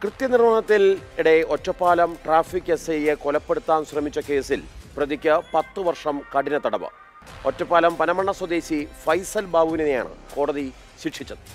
കൃത്യനിർവഹണത്തിൽ ഇടെ Ottapalam traffic S ഐയെ കൊലപ്പെടുത്താൻ ശ്രമിച്ച കേസിൽ പ്രതിക്ക് പത്തു വർഷം കഠിന തടവ് ഒറ്റപ്പാലം പനമണ്ണ സ്വദേശി ഫൈസൽ ബാബുവിനെയാണ് കോടതി ശിക്ഷിച്ചത്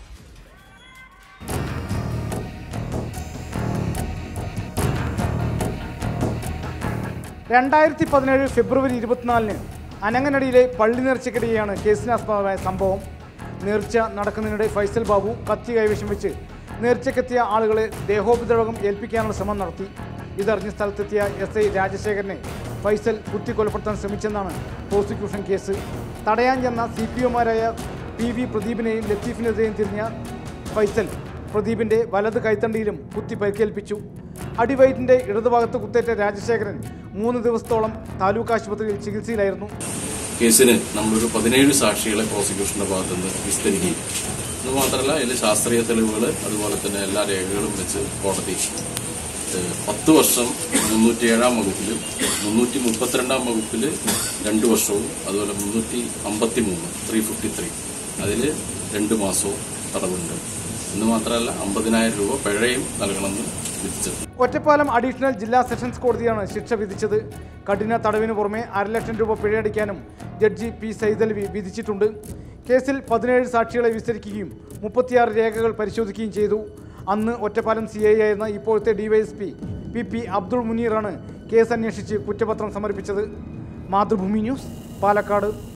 രണ്ടായിരത്തി പതിനേഴ് ഫെബ്രുവരി ഇരുപത്തിനാലിന് അനങ്ങനടിയിലെ പള്ളി നേർച്ചയ്ക്കിടെയാണ് കേസിനാസ്പദമായ സംഭവം നേർച്ച നടക്കുന്നതിനിടെ ഫൈസൽ ബാബു കത്തി കൈവശം വെച്ച് നേർച്ചയ്ക്കെത്തിയ ആളുകളെ ദേഹോപദ്രവകം ഏൽപ്പിക്കാനുള്ള ശ്രമം നടത്തി ഇതറിഞ്ഞ സ്ഥലത്തെത്തിയ എസ് ഐ രാജശേഖരനെ ഫൈസൽ കുത്തിക്കൊലപ്പെടുത്താൻ ശ്രമിച്ചെന്നാണ് പ്രോസിക്യൂഷൻ കേസ് തടയാൻ ചെന്ന സി പി ഒമാരായ പി വി പ്രദീപിനെയും ലത്തീഫിനെതിരെയും തിരിഞ്ഞ ഫൈസൽ പ്രദീപിന്റെ വലത് കൈത്തണ്ടിയിലും കുത്തി പരിക്കേൽപ്പിച്ചു അടിവയറ്റിന്റെ ഇടതുഭാഗത്ത് കുത്തേറ്റ രാജശേഖരൻ മൂന്ന് ദിവസത്തോളം താലൂക്ക് ആശുപത്രിയിൽ ചികിത്സയിലായിരുന്നു കേസിന് നമ്മളൊരു പതിനേഴ് സാക്ഷികളെ പ്രോസിക്യൂഷന്റെ ഭാഗത്തു നിന്ന് വിസ്തരിക്കുകയും ഇത് മാത്രമല്ല ഇതിൽ ശാസ്ത്രീയ തെളിവുകൾ അതുപോലെ തന്നെ എല്ലാ രേഖകളും വെച്ച് കോടതി ഏഹ്, പത്ത് വർഷം മുന്നൂറ്റി ഏഴാം വകുപ്പിലും മുന്നൂറ്റി മുപ്പത്തിരണ്ടാം വകുപ്പിൽ രണ്ട് വർഷവും അതുപോലെ മുന്നൂറ്റി അമ്പത്തി മൂന്ന് ത്രീ ഫിഫ്റ്റി ത്രീ അതിൽ രണ്ട് മാസവും തടവുണ്ട് എന്ന് മാത്രമല്ല അമ്പതിനായിരം രൂപ പിഴയും നൽകണമെന്ന് വിധിച്ചത് ഒറ്റപ്പാലം അഡീഷണൽ ജില്ലാ സെഷൻസ് കോടതിയാണ് ശിക്ഷ വിധിച്ചത് കഠിന തടവിന് പുറമെ അരലക്ഷം രൂപ പിഴയടിക്കാനും ജഡ്ജി പി സൈതലവി വിധിച്ചിട്ടുണ്ട് കേസിൽ പതിനേഴ് സാക്ഷികളെ വിസ്തരിക്കുകയും മുപ്പത്തിയാറ് രേഖകൾ പരിശോധിക്കുകയും ചെയ്തു അന്ന് ഒറ്റപ്പാലം സി ഐ ആയിരുന്ന ഇപ്പോഴത്തെ ഡിവൈഎസ്പി പി പി അബ്ദുൾ മുനീറാണ് കേസ് അന്വേഷിച്ച് കുറ്റപത്രം സമർപ്പിച്ചത് മാതൃഭൂമി ന്യൂസ് പാലക്കാട്